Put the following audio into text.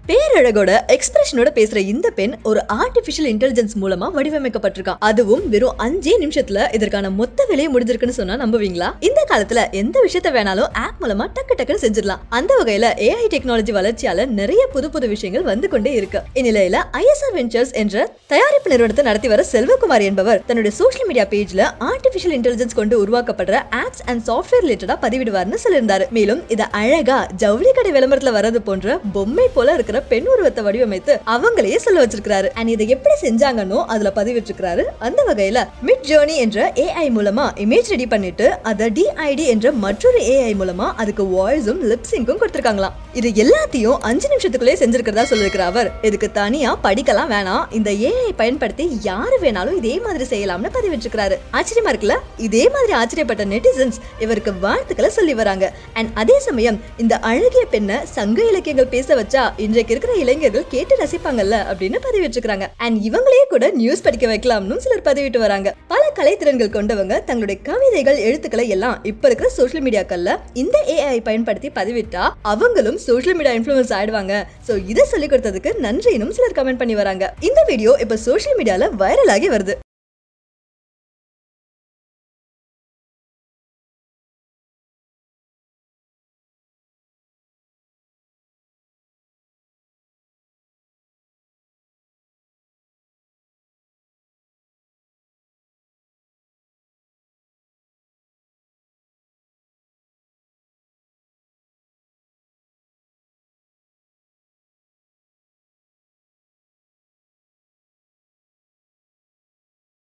பேரழகோட எக்ஸ்பிரஷனோட பேசுற இந்த பெண் ஒரு ஆர்டிபிஷியல் இன்டெலிஜென்ஸ் மூலமா வடிவமைக்கப்பட்டிருக்கான் அதுவும் வெறும் அஞ்சே நிமிஷத்துல இதற்கான மொத்த வேலையை முடிஞ்சிருக்குன்னு சொன்னா நம்புவீங்களா இந்த காலத்துல எந்த விஷயத்த வேணாலும் ஆப் மூலமா டக்கு டக்குன்னு செஞ்சிடலாம் அந்த வகையில ஏஐ டெக்னாலஜி வளர்ச்சியால நிறைய புது புது விஷயங்கள் வந்து கொண்டே இருக்கு இந்நிலையில ஐஎஸ்ஆர் வெஞ்சர்ஸ் என்ற தயாரிப்பு நிறுவனத்தை நடத்தி வர செல்வகுமார் என்பவர் தன்னுடைய சோஷியல் மீடியா பேஜ்ல ஆர்டிபிஷியல் இன்டெலிஜென்ஸ் கொண்டு உருவாக்கப்படுற ஆப்ஸ் அண்ட் சாஃப்ட்வேர் ரிலேட்டடா பதிவிடுவார்னு சொல்லியிருந்தாரு மேலும் இத அழகா ஜவுளி கடை விளம்பரத்துல வர்றது போன்ற பொம்மை போல இருக்கிற பெண் உருவத்தை வடிவமைத்து அவங்களையே சொல்ல வச்சிருக்காரு அண்ட் இதை எப்படி செஞ்சாங்கன்னோ அதுல பதிவிட்டிருக்காரு அந்த வகையில மிட் ஜேர்னி என்ற ஏஐ மூலமா இமேஜ் ரெடி பண்ணிட்டு அதை டிஐடி என்ற மற்றொரு ஏஐ மூலமா அதுக்கு வாய்ஸும் லிப்சிங்கும் கொடுத்திருக்காங்களாம் இது எல்லாத்தையும் அஞ்சு நிமிஷத்துக்குள்ளே செஞ்சிருக்கிறதா சொல்லிருக்கிற அவர் இதுக்கு தனியா படிக்கலாம் வேணாம் இந்த ஏஐ பயன்படுத்தி யாரு வேணாலும் இதே மாதிரி செய்யலாம்னு பதிவிட்டிருக்கிறாரு ஆச்சரியமா இருக்குல்ல இதே மாதிரி ஆச்சரியப்பட்ட நெட்டிசன்ஸ் இவருக்கு வாழ்த்துக்களை சொல்லி வராங்க அண்ட் அதே சமயம் இந்த அழகிய பெண்ணை சங்க இலக்கியங்கள் பேச வச்சா இன்றைக்கு இருக்கிற இளைஞர்கள் கேட்டு ரசிப்பாங்கல்ல அப்படின்னு பதிவிட்டிருக்காங்க அண்ட் இவங்களே கூட நியூஸ் படிக்க வைக்கலாம்னு சிலர் பதிவிட்டு வராங்க பல கலைத்திறன்கள் கொண்டவங்க தங்களுடைய கவிதைகள் எழுத்துக்களை எல்லாம் இப்ப இருக்கிற சோஷியல் மீடியாக்கள்ல இந்த ஏஐ பயன்படுத்தி பதிவிட்டா அவங்களும் சோஷியல் மீடியா இன்ஃபுளுன்ஸ் ஆயிடுவாங்க சோ இதை சொல்லி கொடுத்ததுக்கு நன்றினும் சிலர் கமெண்ட் பண்ணி வராங்க இந்த வீடியோ இப்ப சோஷியல் மீடியால வைரல் ஆகி வருது